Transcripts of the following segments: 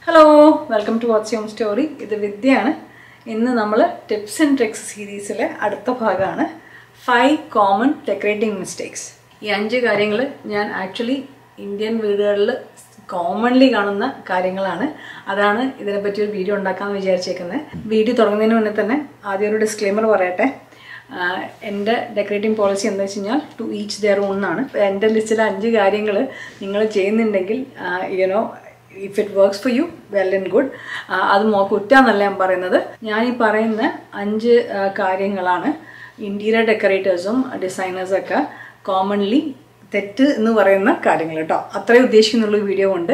hello welcome to what's യോം story ഇത് വിദ്യയാണ് ഇന്ന് നമ്മൾ ടിപ്സ് ആൻഡ് ട്രിക്സ് സീരീസിലെ അടുത്ത ഭാഗമാണ് ഫൈവ് കോമൺ ഡെക്കറേറ്റിംഗ് മിസ്റ്റേക്സ് ഈ അഞ്ച് കാര്യങ്ങൾ ഞാൻ ആക്ച്വലി ഇന്ത്യൻ വീടുകളിൽ കോമൺലി കാണുന്ന കാര്യങ്ങളാണ് അതാണ് ഇതിനെപ്പറ്റി ഒരു വീഡിയോ ഉണ്ടാക്കാമെന്ന് വിചാരിച്ചേക്കുന്നത് വീഡിയോ തുടങ്ങുന്നതിന് മുന്നേ തന്നെ ആദ്യം ഒരു ഡിസ്ക്ലെയിമർ പറയട്ടെ ആഹ് എൻ്റെ ഡെക്കറേറ്റിംഗ് പോളിസി എന്താ വെച്ച് കഴിഞ്ഞാൽ ടു ഈച്ച് ദെയർ ഓൺ എന്നാണ് എൻ്റെ ലിസ്റ്റിലെ അഞ്ച് കാര്യങ്ങൾ നിങ്ങൾ ചെയ്യുന്നുണ്ടെങ്കിൽ you know if it works for you well and good അത് മോ കുറ്റാന്നല്ല ഞാൻ പറയുന്നത് ഞാൻ ഈ പറയുന്ന അഞ്ച് ആ, കാര്യങ്ങളാണ് ഇൻറ്റീരിയർ ഡെക്കറേറ്റേഴ്സും ഡിസൈനേഴ്സൊക്കെ കോമൺലി തെറ്റ് എന്ന് പറയുന്ന കാര്യങ്ങൾ കേട്ടോ അത്രേ ഉദ്ദേശിക്കുന്നുള്ള വീഡിയോ കൊണ്ട്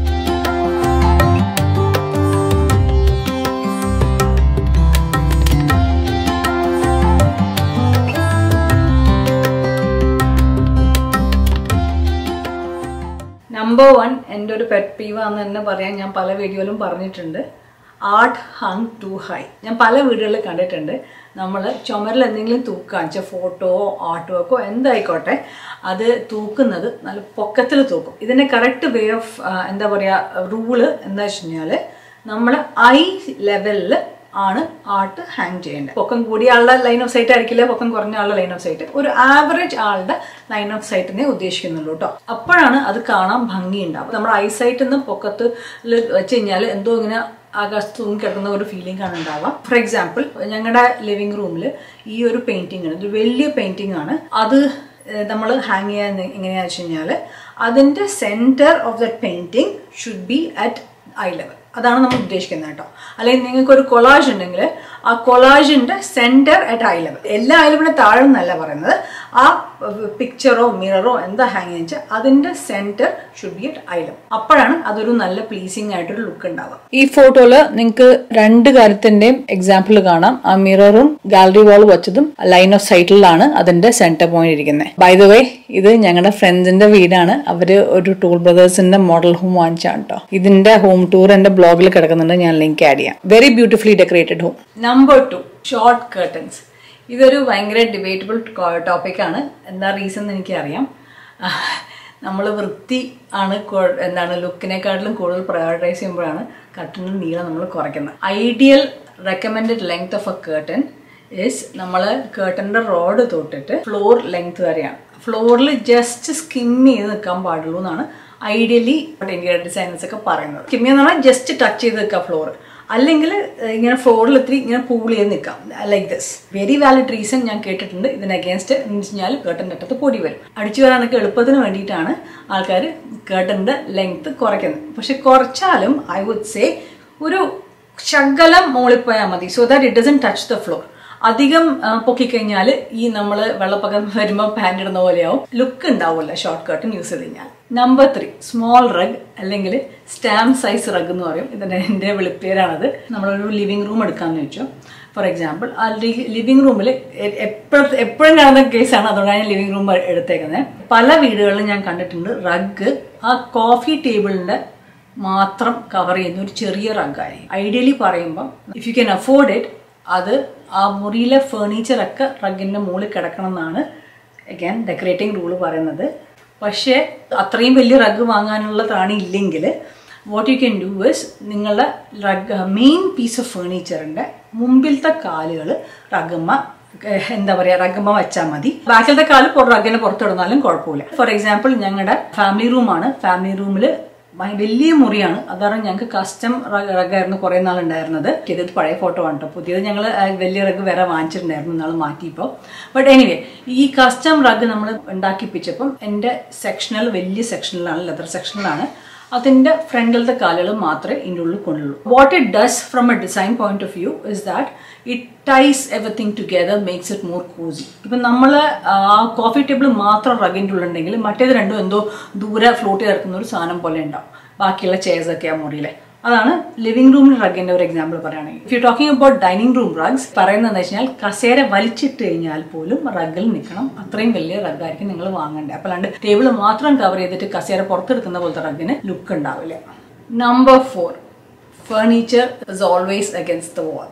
നമ്പർ വൺ എൻ്റെ ഒരു പെറ്റ് പീവ എന്ന് തന്നെ പറയാൻ ഞാൻ പല വീഡിയോയിലും പറഞ്ഞിട്ടുണ്ട് ആർട്ട് ഹങ് ടു ഹൈ ഞാൻ പല വീടുകളിൽ കണ്ടിട്ടുണ്ട് നമ്മൾ ചുമരിൽ എന്തെങ്കിലും തൂക്കാൻ വെച്ചാൽ ഫോട്ടോയോ ആർട്ട് വർക്കോ എന്തായിക്കോട്ടെ അത് തൂക്കുന്നത് നല്ല പൊക്കത്തിൽ തൂക്കും ഇതിൻ്റെ കറക്റ്റ് വേ ഓഫ് എന്താ പറയുക റൂള് എന്താ വെച്ച് കഴിഞ്ഞാൽ നമ്മൾ ഐ ലെവലിൽ ആണ് ആർട്ട് ഹാങ് ചെയ്യേണ്ടത് പൊക്കം കൂടിയ ആളുടെ ലൈൻ ഓഫ് സൈറ്റ് ആയിരിക്കില്ല പൊക്കം കുറഞ്ഞ ആളുടെ ലൈൻ ഓഫ് സൈറ്റ് ഒരു ആവറേജ് ആളുടെ ലൈൻ ഓഫ് സൈറ്റിനെ ഉദ്ദേശിക്കുന്നുള്ളൂ കേട്ടോ അപ്പോഴാണ് അത് കാണാൻ ഭംഗിയുണ്ടാവും നമ്മുടെ ഐ സൈറ്റിൽ നിന്ന് പൊക്കത്ത് വെച്ച് കഴിഞ്ഞാൽ എന്തോ ഇങ്ങനെ ആകാശത്ത് തൂങ്ങി കിടക്കുന്ന ഒരു ഫീലിംഗ് ആണ് ഉണ്ടാവുക ഫോർ എക്സാമ്പിൾ ഞങ്ങളുടെ ലിവിംഗ് റൂമിൽ ഈ ഒരു പെയിന്റിംഗ് ആണ് ഇത് വലിയ പെയിന്റിംഗ് ആണ് അത് നമ്മൾ ഹാങ് ചെയ്യാൻ എങ്ങനെയാണെന്ന് വെച്ച് കഴിഞ്ഞാൽ അതിൻ്റെ centre of the painting should be at eye level അതാണ് നമ്മൾ ഉദ്ദേശിക്കുന്നത് കേട്ടോ അല്ലെങ്കിൽ നിങ്ങൾക്ക് ഒരു കൊളാജ് ഉണ്ടെങ്കിൽ ആ കൊളാജിന്റെ സെന്റർ അറ്റ് ഐ ലെവൽ എല്ലാ ഐ ലെവലിന് താഴെ എന്നല്ല പറയുന്നത് ആ പിക്ചറോ മിററോ എന്താ ഹാങ് വെച്ചാൽ അതിന്റെ centre should be at eye level അപ്പോഴാണ് അതൊരു നല്ല പ്ലീസിങ് ആയിട്ടൊരു ലുക്ക് ഉണ്ടാവുക ഈ ഫോട്ടോയില് നിങ്ങൾക്ക് രണ്ട് കാര്യത്തിന്റെയും എക്സാമ്പിൾ കാണാം ആ മിററും ഗാലറി വാൾ വെച്ചതും ലൈൻ ഓഫ് സൈറ്റിലാണ് അതിന്റെ സെന്റർ പോയിന്റ് ഇരിക്കുന്നത് ബൈ ദ വേ ഇത് ഞങ്ങളുടെ ഫ്രണ്ട്സിന്റെ വീടാണ് അവര് ഒരു ടൂൾ ബ്രദേഴ്സിന്റെ മോഡൽ ഹോം വാങ്ങിച്ചാണ് കേട്ടോ ഇതിന്റെ ഹോം ടൂർ എന്റെ ബ്ലോഗിൽ കിടക്കുന്നുണ്ട് ഞാൻ ലിങ്ക് ആഡ് ചെയ്യാം very beautifully decorated home number two short curtains ഇതൊരു ഭയങ്കര ഡിബേറ്റബിൾ ടോപ്പിക്കാണ് എന്താ റീസൺ എന്ന് എനിക്കറിയാം നമ്മൾ വൃത്തി ആണ് കൊ- എന്താണ് ലുക്കിനെക്കാട്ടിലും കൂടുതൽ പ്രയോറിറ്റൈസ് ചെയ്യുമ്പോഴാണ് കർട്ടൻ്റെ നീളം നമ്മൾ കുറയ്ക്കുന്നത് ideal recommended length of a curtain is നമ്മൾ കേർട്ടൻ്റെ റോഡ് തൊട്ടിട്ട് ഫ്ലോർ ലെങ്ത് വരെയാണ് ഫ്ലോറിൽ ജസ്റ്റ് സ്കിം ചെയ്ത് നിൽക്കാൻ പാടുള്ളൂ എന്നാണ് ഐഡിയലി ഇന്റീരിയർ ഡിസൈനേഴ്സ് ഒക്കെ പറയുന്നത് സ്കിം എന്ന് പറഞ്ഞാൽ ജസ്റ്റ് ടച്ച് ചെയ്ത് നിൽക്കുക ഫ്ലോർ അല്ലെങ്കിൽ ഇങ്ങനെ ഫ്ലോറിൽ ഇത്തിരി ഇങ്ങനെ പൂൾ ചെയ്ത് നിൽക്കാം like this very valid reason ഞാൻ കേട്ടിട്ടുണ്ട് ഇതിന് അഗേൻസ്റ്റ് എന്ന് വെച്ച് കഴിഞ്ഞാൽ കേട്ടൻ്റെ അറ്റത്ത് പൊടി വരും അടിച്ചു വരാനൊക്കെ എളുപ്പത്തിന് വേണ്ടിയിട്ടാണ് ആൾക്കാർ കേട്ടൻ്റെ ലെങ്ത് കുറയ്ക്കുന്നത് പക്ഷെ കുറച്ചാലും ഐ വുഡ് സേ ഒരു ശകലം മുകളിൽ പോയാൽ മതി so that it doesn't touch the floor അധികം ആ, പൊക്കിക്കഴിഞ്ഞാൽ ഈ നമ്മൾ വെള്ളപ്പൊക്കം വരുമ്പോൾ പാൻറ് ഇടുന്ന പോലെയാവും ലുക്ക് ഉണ്ടാവില്ല ഷോർട്ട് കട്ടും യൂസ് ചെയ്ത് കഴിഞ്ഞാൽ നമ്പർ ത്രീ സ്മോൾ റഗ് അല്ലെങ്കിൽ സ്റ്റാമ്പ് സൈസ് റഗ് എന്ന് പറയും ഇതിൻ്റെ എൻ്റെ വിളിപ്പേരാണത് നമ്മളൊരു ലിവിങ് റൂം എടുക്കാമെന്ന് വെച്ചു ഫോർ എക്സാമ്പിൾ ആ ലിവിങ് റൂമിൽ എപ്പോഴും എപ്പോഴും കാണുന്ന കേസാണ് അതുകൊണ്ടാണ് ഞാൻ ലിവിങ് റൂം എടുത്തേക്കുന്നത് പല വീടുകളിലും ഞാൻ കണ്ടിട്ടുണ്ട് റഗ് ആ കോഫി ടേബിളിൻ്റെ മാത്രം കവർ ചെയ്യുന്ന ഒരു ചെറിയ റഗ്ഗായിരിക്കും ഐഡിയലി പറയുമ്പോൾ if you can afford it അത് ആ മുറിയിലെ ഫേർണിച്ചറൊക്കെ റഗ്ഗിൻ്റെ മുകളിൽ കിടക്കണം എന്നാണ് അഗൈൻ ഡെക്കറേറ്റിംഗ് റൂള് പറയുന്നത് പക്ഷേ അത്രയും വലിയ റഗ് വാങ്ങാനുള്ള ത്രാണി ഇല്ലെങ്കിൽ what you can do is നിങ്ങളുടെ റഗ് മെയിൻ പീസ് ഓഫ് ഫേർണിച്ചറിൻ്റെ മുമ്പിലത്തെ കാലുകൾ റഗ്ഗമ്മ ഏഹ് എന്താ പറയുക റഗ്ഗമ്മ വെച്ചാൽ മതി ബാക്കിലത്തെ കാല് പുറ റഗ്ഗിനെ പുറത്തിടുന്നാലും കുഴപ്പമില്ല ഫോർ എക്സാമ്പിൾ ഞങ്ങളുടെ ഫാമിലി റൂമാണ് ഫാമിലി റൂമിൽ വലിയ മുറിയാണ് അതാണ് ഞങ്ങൾക്ക് കസ്റ്റം റഗായിരുന്നു കുറേ നാൾ ഉണ്ടായിരുന്നത് ഇത് പഴയ ഫോട്ടോ ആണ് കേട്ടോ പുതിയത് ഞങ്ങൾ വലിയ റഗ് വേറെ വാങ്ങിച്ചിട്ടുണ്ടായിരുന്നു നാൾ മാറ്റിയപ്പോൾ ബട്ട് എനിവേ ഈ കസ്റ്റം റഗ് നമ്മൾ ഉണ്ടാക്കിപ്പിച്ചപ്പം എൻ്റെ സെക്ഷനിൽ വലിയ സെക്ഷനിലാണ് ലെതർ സെക്ഷനിലാണ് അതിൻ്റെ ഫ്രണ്ടിലത്തെ കാലുകൾ മാത്രമേ ഇതിൻ്റെ ഉള്ളിൽ കൊണ്ടുള്ളൂ what it does from a design point of view is that it ties everything together makes it more cosy ഇപ്പം നമ്മൾ ആ കോഫി ടേബിൾ മാത്രം റഗിൻ്റെ ഉള്ളുണ്ടെങ്കിൽ മറ്റേത് രണ്ടും എന്തോ ദൂരെ ഫ്ലോട്ട് ചെയ്ത് കിടക്കുന്ന ഒരു സാധനം പോലെ ഉണ്ടാവും ബാക്കിയുള്ള ചെയർസ് ഒക്കെ ആ മുറിയിലെ അതാണ് ലിവിംഗ് റൂമിൽ റഗിന്റെ ഒരു എക്സാമ്പിൾ പറയുകയാണെങ്കിൽ if you talking about dining room rugs പറയുന്നത് എന്താ വെച്ചാൽ കസേര വലിച്ചിട്ട് കഴിഞ്ഞാൽ പോലും റഗ്ഗിൽ നിൽക്കണം അത്രയും വലിയ റഗ്ഗായിരിക്കും നിങ്ങൾ വാങ്ങേണ്ടത് അപ്പോൾ അല്ലാണ്ട് ടേബിൾ മാത്രം കവർ ചെയ്തിട്ട് കസേര പുറത്തെടുക്കുന്ന പോലത്തെ റഗ്ഗിന് ലുക്ക് ഉണ്ടാവില്ല number four furniture is always against the wall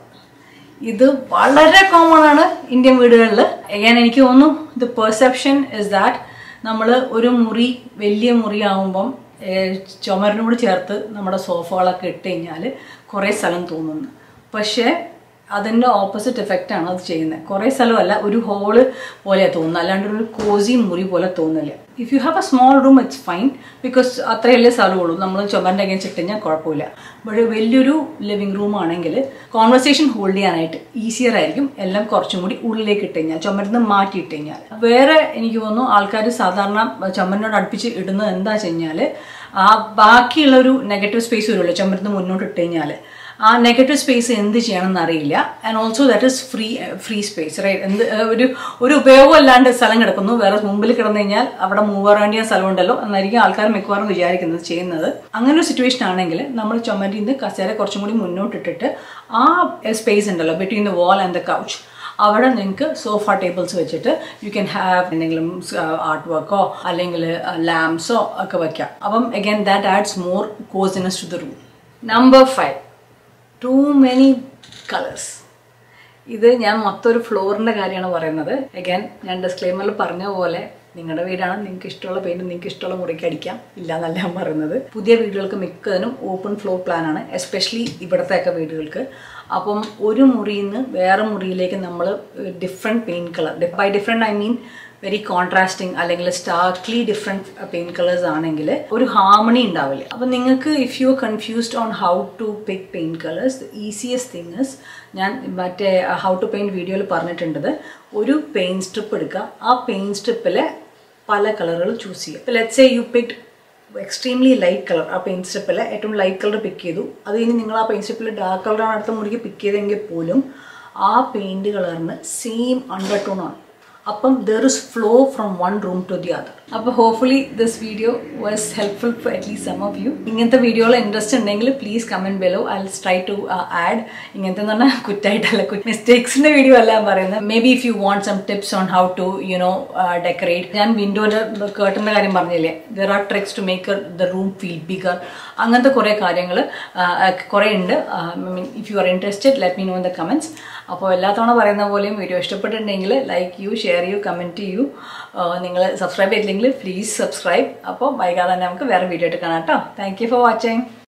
ഇത് വളരെ കോമൺ ആണ് ഇന്ത്യൻ വീടുകളിൽ ഞാൻ എനിക്ക് തോന്നുന്നു ദ പെർസെപ്ഷൻ ഇസ് ദാറ്റ് നമ്മൾ ഒരു മുറി വലിയ മുറി ആവുമ്പം ചുമരിനോട് ചേർത്ത് നമ്മുടെ സോഫകളൊക്കെ ഇട്ട് കഴിഞ്ഞാൽ കുറേ സ്ഥലം തോന്നുന്നു പക്ഷേ അതിൻ്റെ ഓപ്പോസിറ്റ് എഫക്റ്റാണ് അത് ചെയ്യുന്നത് കുറേ സ്ഥലമല്ല ഒരു ഹോള് പോലെ തോന്നുന്നത് അല്ലാണ്ട് ഒരു കോസി മുറി പോലെ തോന്നില്ല if you have a small room it's fine because അത്രയല്ലേ സ്ഥലമുള്ളൂ നമ്മൾ ചുമരിൻ്റെ അകേൻസ്റ്റ് ഇട്ട് കഴിഞ്ഞാൽ കുഴപ്പമില്ല പക്ഷേ വലിയൊരു ലിവിങ് റൂം ആണെങ്കിൽ കോൺവെർസേഷൻ ഹോൾഡ് ചെയ്യാനായിട്ട് ഈസിയർ ആയിരിക്കും എല്ലാം കുറച്ചും കൂടി ഉള്ളിലേക്ക് ഇട്ട് കഴിഞ്ഞാൽ ചുമരിന്ന് മാറ്റി ഇട്ട് കഴിഞ്ഞാൽ വേറെ എനിക്ക് തോന്നുന്നു ആൾക്കാർ സാധാരണ ചുമരിനോട് അടുപ്പിച്ച് ഇടുന്നത് എന്താ വെച്ച് കഴിഞ്ഞാൽ ആ ബാക്കിയുള്ള ഒരു നെഗറ്റീവ് സ്പേസ് വരുമല്ലോ ചുമരിന്ന് മുന്നോട്ട് ഇട്ട് കഴിഞ്ഞാൽ ആ നെഗറ്റീവ് സ്പേസ് എന്ത് ചെയ്യണമെന്ന് അറിയില്ല and also that is free free space right എന്ത് ഏഹ് ഒരു ഒരു ഉപയോഗം അല്ലാണ്ട് സ്ഥലം കിടക്കുന്നു വേറെ മുമ്പിൽ കിടന്നു കഴിഞ്ഞാൽ അവിടെ മൂവ് വേണ്ടിയ സ്ഥലമുണ്ടല്ലോ എന്നായിരിക്കും ആൾക്കാർ മിക്കവാറും വിചാരിക്കുന്നത് ചെയ്യുന്നത് അങ്ങനെ ഒരു സിറ്റുവേഷൻ ആണെങ്കിൽ നമ്മൾ ചുമരിൽ നിന്ന് കസേര കുറച്ചും കൂടി മുന്നോട്ടിട്ടിട്ട് ആ സ്പേസ് ഉണ്ടല്ലോ between the wall and the couch അവിടെ നിങ്ങൾക്ക് സോഫ ടേബിൾസ് വെച്ചിട്ട് യു ക്യാൻ ഹാവ് എന്തെങ്കിലും ആർട്ട് വർക്കോ അല്ലെങ്കിൽ ലാംപ്സോ ഒക്കെ വയ്ക്കാം അപ്പം again that adds more cosiness to the room number five too many colours ഇത് ഞാൻ മൊത്തം ഒരു ഫ്ലോറിൻ്റെ കാര്യമാണ് പറയുന്നത് അഗൈൻ ഞാൻ ഡിസ്ക്ലെയിമറിൽ പറഞ്ഞ പോലെ നിങ്ങളുടെ വീടാണ് നിങ്ങൾക്ക് ഇഷ്ടമുള്ള പെയിൻറ് നിങ്ങൾക്ക് ഇഷ്ടമുള്ള മുറിക്ക് അടിക്കാം ഇല്ല എന്നല്ല ഞാൻ പറയുന്നത് പുതിയ വീടുകൾക്ക് മിക്കതിനും ഓപ്പൺ ഫ്ലോർ പ്ലാനാണ് എസ്പെഷ്യലി ഇവിടത്തെയൊക്കെ വീടുകൾക്ക് അപ്പം ഒരു മുറിയിൽ നിന്ന് വേറെ മുറിയിലേക്ക് നമ്മൾ different paint colour by different I mean very contrasting അല്ലെങ്കിൽ സ്റ്റാർക്ലി ഡിഫറെൻറ്റ് പെയിൻ കളേഴ്സ് ആണെങ്കിൽ ഒരു ഹാർമണി ഉണ്ടാവില്ല അപ്പം നിങ്ങൾക്ക് if you confused on how to pick paint colours the easiest thing is ഞാൻ മറ്റേ ഹൗ ടു പെയിൻറ്റ് വീഡിയോയിൽ പറഞ്ഞിട്ടുണ്ടത് ഒരു പെയിൻ സ്ട്രിപ്പ് എടുക്കുക ആ പെയിൻ സ്ട്രിപ്പിലെ പല കളറുകൾ ചൂസ് ചെയ്യുക ഇപ്പോൾ let's a you picked extremely light colour ആ പെയിൻ സ്ട്രിപ്പിൽ ഏറ്റവും ലൈറ്റ് കളർ പിക്ക് ചെയ്തു അത് കഴിഞ്ഞ് നിങ്ങൾ ആ പെയിൻ സ്ട്രിപ്പിൽ ഡാർക്ക് കളറാണ് അടുത്ത മുറിക്ക് പിക്ക് ചെയ്തെങ്കിൽ പോലും ആ പെയിൻറ് കളറിന് സെയിം അണ്ടർടോൺ ആണ് അപ്പം there is flow from one room to the other അപ്പോൾ hopefully this video was helpful for at least some of you ഇങ്ങനത്തെ വീഡിയോയിൽ ഇൻട്രസ്റ്റ് ഉണ്ടെങ്കിൽ please comment below I try to add ഇങ്ങനത്തെ എന്ന് പറഞ്ഞാൽ കുറ്റായിട്ടല്ല മിസ്റ്റേക്സിൻ്റെ വീഡിയോ അല്ല ഞാൻ പറയുന്നത് maybe if you want some tips on how to you know decorate ഞാൻ വിൻഡോൻ്റെ കേട്ടറിൻ്റെ കാര്യം പറഞ്ഞില്ലേ there are tricks to make the room feel bigger അങ്ങനത്തെ കുറേ കാര്യങ്ങൾ കുറേ ഉണ്ട് mean if you are interested let me know in the comments അപ്പോൾ എല്ലാ തവണ പറയുന്ന പോലെയും വീഡിയോ ഇഷ്ടപ്പെട്ടിട്ടുണ്ടെങ്കിൽ ലൈക്ക് ചെയ്യൂ ഷെയർ ചെയ്യൂ കമൻറ്റ് ചെയ്യൂ നിങ്ങൾ സബ്സ്ക്രൈബ് ചെയ്തില്ലെങ്കിൽ പ്ലീസ് സബ്സ്ക്രൈബ് അപ്പോൾ വൈകാതെ തന്നെ നമുക്ക് വേറെ വീഡിയോ ആയിട്ട് കാണാം കേട്ടോ താങ്ക് യു ഫോർ വാച്ചിങ്